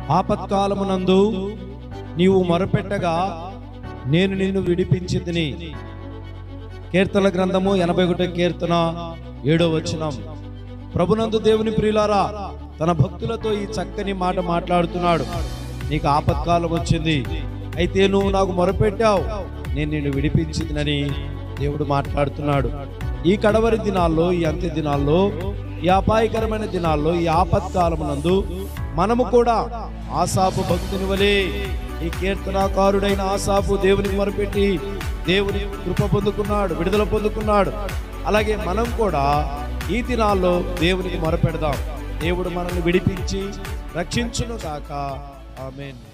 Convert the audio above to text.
ఆపత్కాలమునందు నీవు మొరపెట్టగా నేను నిన్ను విడిపించితిని కీర్తన గ్రంథము ఎనభై ఒకటో కీర్తన ఏడో వచనం ప్రభునందు దేవుని ప్రియులారా తన భక్తులతో ఈ చక్కని మాట మాట్లాడుతున్నాడు నీకు ఆపత్కాలం వచ్చింది అయితే నువ్వు నాకు మొరపెట్టావు నేను నిన్ను విడిపించిందని దేవుడు మాట్లాడుతున్నాడు ఈ కడవరి దినాల్లో ఈ అంత్య దినాల్లో ఈ అపాయకరమైన దినాల్లో ఈ ఆపత్కాలమునందు మనము కూడా ఆసాపు భక్తుని వలె ఈ కీర్తనాకారుడైన ఆసాపు దేవునికి మొరపెట్టి దేవుని కృప పొందుకున్నాడు విడుదల పొందుకున్నాడు అలాగే మనం కూడా ఈ దినాల్లో దేవునికి మొరపెడదాం దేవుడు మనల్ని విడిపించి రక్షించును గాక ఆమేన్